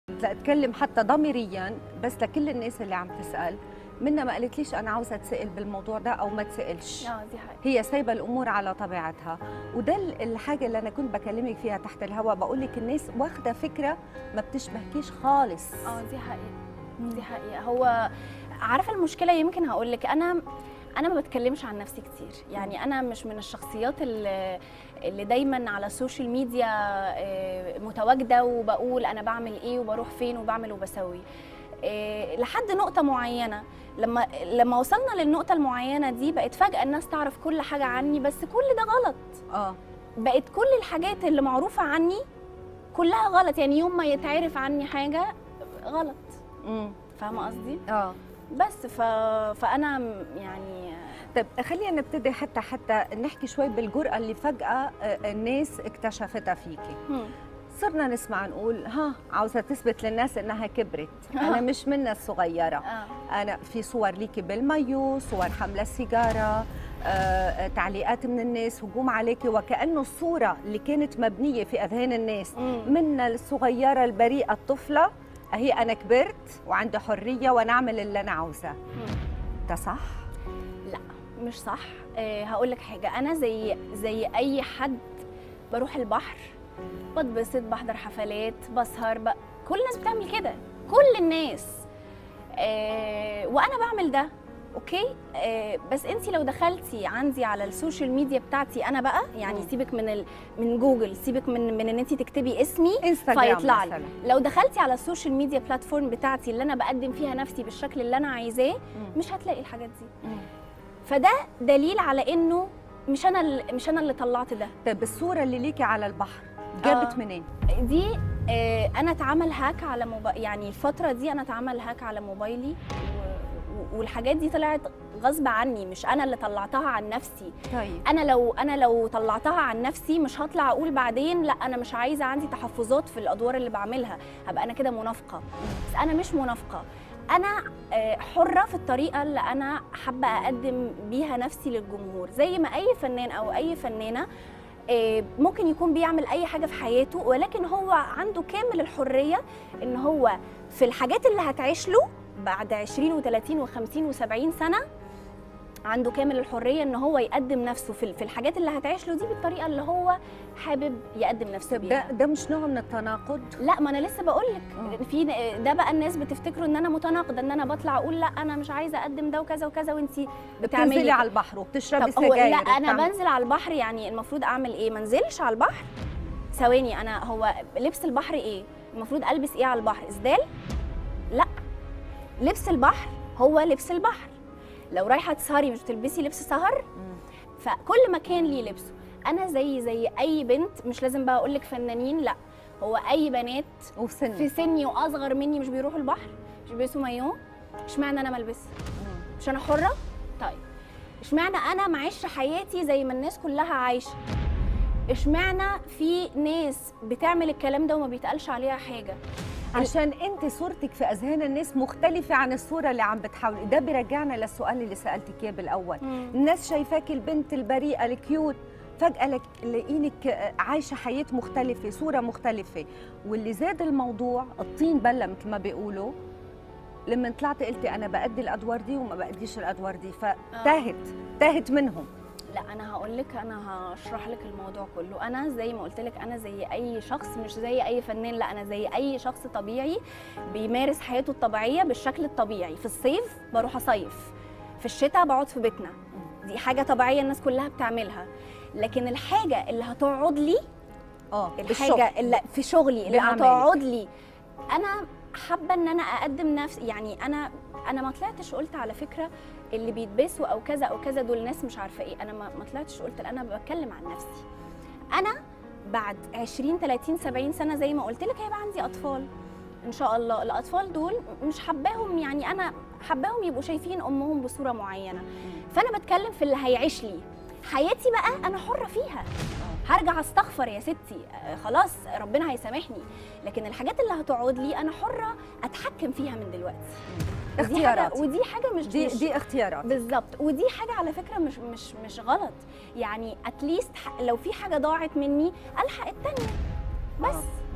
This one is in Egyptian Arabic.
لاتكلم حتى ضميريا بس لكل الناس اللي عم تسال منا ما قالت ليش انا عاوزه اتسال بالموضوع ده او ما تسالش اه دي حقيقة هي سايبه الامور على طبيعتها وده ال- الحاجه اللي انا كنت بكلمك فيها تحت الهواء بقول لك الناس واخده فكره ما بتشبهكيش خالص اه دي حقيقة دي حقيقة هو عارفة المشكلة يمكن هقول لك أنا أنا ما بتكلمش عن نفسي كتير يعني أنا مش من الشخصيات اللي, اللي دايما على السوشيال ميديا آه، متواجدة وبقول أنا بعمل إيه وبروح فين وبعمل وبسوي آه، لحد نقطة معينة لما لما وصلنا للنقطة المعينة دي بقت فجأة الناس تعرف كل حاجة عني بس كل ده غلط اه بقت كل الحاجات اللي معروفة عني كلها غلط يعني يوم ما يتعرف عني حاجة غلط امم فاهمة قصدي؟ اه بس ف... فأنا م- يعني طيب خلينا نبتدي حتى حتى نحكي شوي بالجرأة اللي فجأة آه، الناس اكتشفتها فيكي هم. صرنا نسمع نقول ها عاوزة تثبت للناس انها كبرت انا آه. مش منا الصغيرة آه. انا في صور ليكي بالمايو صور حملة سيجارة آه، آه، تعليقات من الناس هجوم عليكي وكأنه الصورة اللي كانت مبنية في أذهان الناس مم. منا الصغيرة البريئة الطفلة هي أنا كبرت وعندي حرية وأنا أعمل اللي أنا عاوزاه مم. ده صح؟ لا مش صح أه هقول لك حاجة أنا زي زي أي حد بروح البحر بتبسط بحضر حفلات بسهر ب... كل الناس بتعمل كده كل الناس أه وأنا بعمل ده اوكي آه بس انت لو دخلتي عندي على السوشيال ميديا بتاعتي انا بقى يعني مم. سيبك من ال... من جوجل سيبك من من ان انت تكتبي اسمي انستغرام فيطلع لي مثلا لو دخلتي على السوشيال ميديا بلاتفورم بتاعتي اللي انا بقدم فيها نفسي بالشكل اللي انا عايزاه مم. مش هتلاقي الحاجات دي مم. فده دليل على انه مش انا اللي مش انا اللي طلعت ده طيب الصورة اللي ليكي على البحر جابت آه. منين؟ دي آه، انا اتعمل هاك على موبايل يعني الفتره دي انا اتعمل هاك على موبايلي و... و- والحاجات دي طلعت غصب عني مش انا اللي طلعتها عن نفسي طيب انا لو انا لو طلعتها عن نفسي مش هطلع اقول بعدين لا انا مش عايزه عندي تحفظات في الادوار اللي بعملها هبقى انا كده منافقه بس انا مش منافقه انا آه، حره في الطريقه اللي انا حابه اقدم بيها نفسي للجمهور زي ما اي فنان او اي فنانه آه، ممكن يكون بيعمل اي حاجه في حياته ولكن هو عنده كامل الحريه ان هو في الحاجات اللي هتعيش له بعد 20 و30 و50 و70 سنه عنده كامل الحريه ان هو يقدم نفسه في في الحاجات اللي هتعيش له دي بالطريقه اللي هو حابب يقدم نفسه طيب بيها ده ده مش نوع من التناقض؟ لا ما انا لسه بقول آه. لك في ده بقى الناس بتفتكروا ان انا متناقضه ان انا بطلع اقول لا انا مش عايزه اقدم ده وكذا وكذا وانت بتنزلي بتعملي على البحر وبتشربي طب هو سجاير لا انا وبتعملي- بنزل على البحر يعني المفروض اعمل ايه ما انزلش على البحر ثواني انا هو لبس البحر ايه المفروض البس ايه على البحر اسدال لا لبس البحر هو لبس البحر لو رايحه تسهري مش بتلبسي لبس سهر مم. فكل مكان ليه لبسه انا زي زي اي بنت مش لازم بقى اقول لك فنانين لا هو اي بنات وفي سن في سني واصغر مني مش بيروحوا البحر مش بيلبسوا مايو اشمعنى انا ما البسش مم. مش انا حره طيب اشمعنى انا معيش حياتي زي ما الناس كلها عايشه اشمعنى في ناس بتعمل الكلام ده وما بيتقالش عليها حاجه عشان انت صورتك في اذهان الناس مختلفه عن الصوره اللي عم بتحاولي ده بيرجعنا للسؤال اللي سالتك اياه بالاول الناس شايفاك البنت البريئه الكيوت فجأة لك لاقينك عايشة حياة مختلفة صورة مختلفة واللي زاد الموضوع الطين بلة مثل ما بيقولوا لما طلعت قلتي أنا بأدي الأدوار دي وما بأديش الأدوار دي فتاهت تاهت منهم لا انا هقول لك انا هشرح لك الموضوع كله انا زي ما قلت لك انا زي اي شخص مش زي اي فنان لا انا زي اي شخص طبيعي بيمارس حياته الطبيعيه بالشكل الطبيعي في الصيف بروح اصيف في الشتاء بقعد في بيتنا دي حاجه طبيعيه الناس كلها بتعملها لكن الحاجه اللي هتقعد لي اه الحاجه اللي في شغلي اللي بأعمالك. هتقعد لي انا حابه ان انا اقدم نفسي يعني انا انا ما طلعتش قلت على فكره اللي بيتبسوا او كذا او كذا دول ناس مش عارفه ايه انا ما ما طلعتش قلت انا بتكلم عن نفسي انا بعد 20 30 70 سنه زي ما قلت لك هيبقى عندي اطفال ان شاء الله الاطفال دول مش حباهم يعني انا حباهم يبقوا شايفين امهم بصوره معينه فانا بتكلم في اللي هيعيش لي حياتي بقى انا حره فيها هرجع استغفر يا ستي آه، خلاص ربنا هيسامحني لكن الحاجات اللي هتقعد لي انا حره اتحكم فيها من دلوقتي ودي حاجه اختيارات ودي حاجه مش دي مش دي اختيارات بالظبط ودي حاجه على فكره مش مش مش غلط يعني اتليست لو في حاجه ضاعت مني الحق التانيه بس آه.